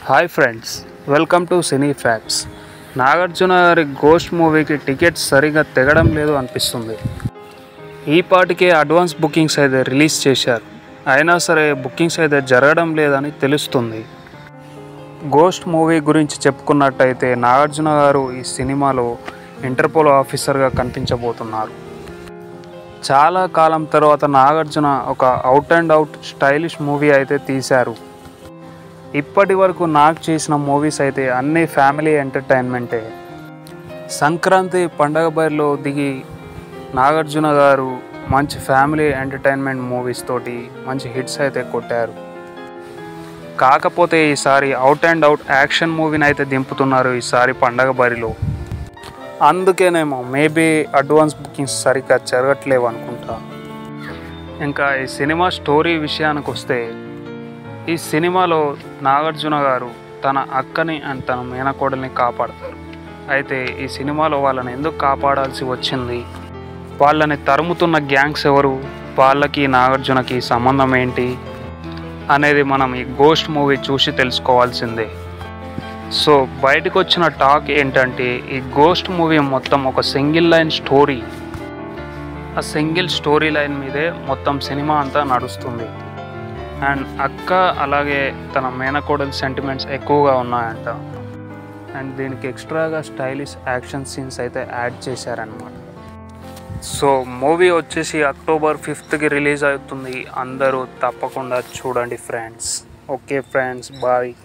hi friends welcome to cine facts Nagarjuna గారి ghost మూవీకి tickets సరిగా తెగడం లేదు అనిపిస్తుంది ఈ పాటికే అడ్వాన్స్ బుకింగ్స్ అయితే రిలీజ్ చేశారు అయినా సరే బుకింగ్స్ అయితే జరగడం లేదని తెలుస్తుంది గోస్ట్ మూవీ గురించి చెప్పుకున్నట్టయితే నాగార్జున గారు ఈ సినిమాలో ఇంటర్పోల్ ఆఫీసర్గా కనిపించబోతున్నారు చాలా కాలం తర్వాత నాగార్జున ఒక out and out stylish movie అయితే తీశారు ఇప్పటి వరకు నాకు చేసిన మూవీస్ అయితే అన్ని ఫ్యామిలీ ఎంటర్టైన్మెంటే సంక్రాంతి పండగ బరిలో దిగి నాగార్జున గారు మంచి ఫ్యామిలీ ఎంటర్టైన్మెంట్ మూవీస్ తోటి మంచి హిట్స్ అయితే కొట్టారు కాకపోతే ఈసారి అవుట్ అండ్ అవుట్ యాక్షన్ మూవీని అయితే దింపుతున్నారు ఈసారి పండగ బరిలో అందుకేనేమో మేబీ అడ్వాన్స్ బుకింగ్స్ సరిగ్గా జరగట్లేవు అనుకుంటా ఇంకా ఈ సినిమా స్టోరీ విషయానికి వస్తే ఈ సినిమాలో నాగార్జున గారు తన అక్కని అండ్ తన మేనకోడల్ని కాపాడతారు అయితే ఈ సినిమాలో వాళ్ళని ఎందుకు కాపాడాల్సి వచ్చింది వాళ్ళని తరుముతున్న గ్యాంగ్స్ ఎవరు వాళ్ళకి నాగార్జునకి సంబంధం ఏంటి అనేది మనం ఈ గోస్ట్ మూవీ చూసి తెలుసుకోవాల్సిందే సో బయటకు వచ్చిన టాక్ ఏంటంటే ఈ గోస్ట్ మూవీ మొత్తం ఒక సింగిల్ లైన్ స్టోరీ ఆ సింగిల్ స్టోరీ లైన్ మీదే మొత్తం సినిమా అంతా నడుస్తుంది అండ్ అక్క అలాగే తన మేనకోడల్ సెంటిమెంట్స్ ఎక్కువగా ఉన్నాయంట అండ్ దీనికి ఎక్స్ట్రాగా స్టైలిష్ యాక్షన్ సీన్స్ అయితే యాడ్ చేశారనమాట సో మూవీ వచ్చేసి అక్టోబర్ ఫిఫ్త్కి రిలీజ్ అవుతుంది అందరూ తప్పకుండా చూడండి ఫ్రెండ్స్ ఓకే ఫ్రెండ్స్ బాయ్